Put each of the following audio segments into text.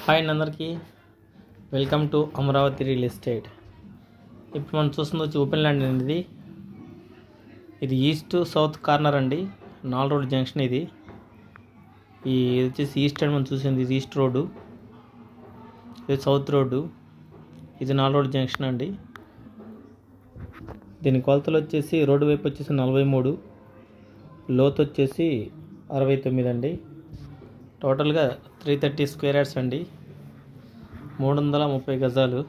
hi అండి అందరికీ welcome to Amaravati real estate ఇప్పుడు మనం చూస్తుంది వచ్చి ఓపెన్ ల్యాండ్ అండి ఇది ఇది ఈస్ట్ సౌత్ కార్నర్ అండి నాల్ రోడ్ జంక్షన్ ఇది ఈ ఇది వచ్చేసి ఈస్ట్ అండ్ మనం చూసింది ఇది ఈస్ట్ రోడ్డు ఇది సౌత్ రోడ్డు ఇది నాల్ రోడ్ జంక్షన్ అండి దీని కొలతలు వచ్చేసి రోడ్డు వైపు వచ్చేసి నలభై మూడు లోతు వచ్చేసి అరవై తొమ్మిది అండి టోటల్గా త్రీ థర్టీ స్క్వేర్ యార్డ్స్ అండి మూడు వందల ముప్పై గజాలు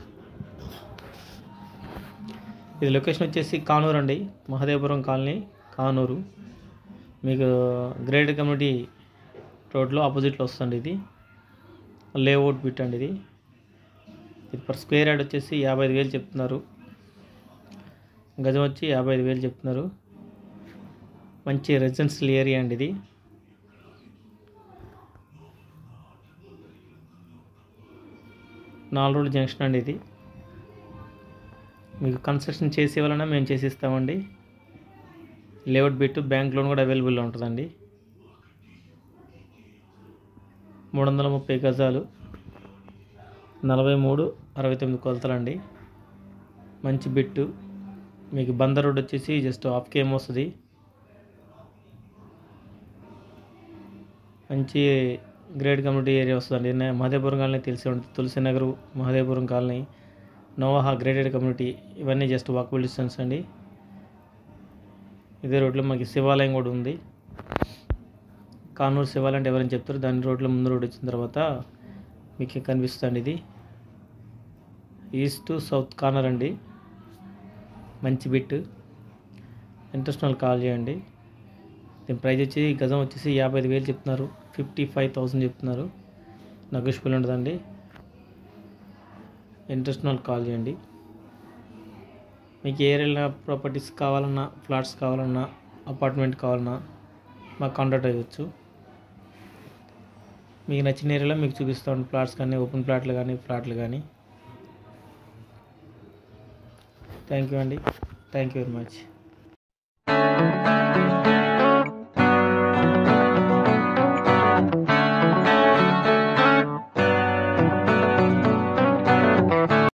ఇది లొకేషన్ వచ్చేసి కానూరు అండి మహదేవపురం కాలనీ కానూరు మీకు గ్రేడ్ కమ్యూనిటీ రోడ్లో ఆపోజిట్లో వస్తుంది ఇది లేఅవుట్ బిట్ అండి ఇది ఇది పర్ స్క్వేర్ యార్డ్ వచ్చేసి యాభై ఐదు వేలు చెప్తున్నారు గజం వచ్చి యాభై ఐదు వేలు చెప్తున్నారు మంచి రెసిడెన్షియల్ ఏరియా అండి ఇది నాలుగు రోడ్ జంక్షన్ అండి ఇది మీకు కన్స్ట్రక్షన్ చేసే వలన మేము చేసి ఇస్తామండి లేఅవుట్ బిట్ బ్యాంక్ లోన్ కూడా అవైలబుల్లో ఉంటుందండి మూడు వందల ముప్పై గజాలు నలభై మూడు అరవై తొమ్మిది కొలతలండి మంచి బిట్టు మీకు బందర్ రోడ్ వచ్చేసి జస్ట్ హాఫ్ కేమ్ వస్తుంది మంచి గ్రేట్ కమ్యూనిటీ ఏరియా వస్తుందండి నే- మహదేవపురం కాలనీ తెలిసి ఉంటుంది తులసి నగర్ మహదేవపురం కాలనీ నోవాహా గ్రేటెడ్ కమ్యూనిటీ ఇవన్నీ జస్ట్ వాకబుల్ డిస్టెన్స్ అండి ఇదే రోడ్లో మనకి శివాలయం కూడా ఉంది కానూరు శివాలయం అంటే ఎవరైనా చెప్తారు దాని రోడ్లో ముందు రోడ్ వచ్చిన తర్వాత మీకు కనిపిస్తుంది ఇది ఈస్ట్ సౌత్ కార్నర్ అండి మంచి బిట్ ఇంట్రెస్ట్ వాళ్ళు కాల్ చేయండి దీని ప్రైస్ వచ్చి గజం వచ్చేసి యాభై ఐదు వేలు చెప్తున్నారు ఫిఫ్టీ ఫైవ్ థౌసండ్ చెప్తున్నారు నెగోషియబుల్ ఉంటుందండి ఇంట్రెస్ట్ వాళ్ళు కాల్ చేయండి మీకు ఏ ఏరియాలో ప్రాపర్టీస్ కావాలన్నా ఫ్లాట్స్ కావాలన్నా అపార్ట్మెంట్ కావాలన్నా మాకు కాంటాక్ట్ అవ్వచ్చు మీకు నచ్చిన ఏరియాలో మీకు చూపిస్తాం ఫ్లాట్స్ కానీ ఓపెన్ ప్లాట్లు కానీ ఫ్లాట్లు కానీ థ్యాంక్ యూ అండి థ్యాంక్ యూ వెరీ మచ్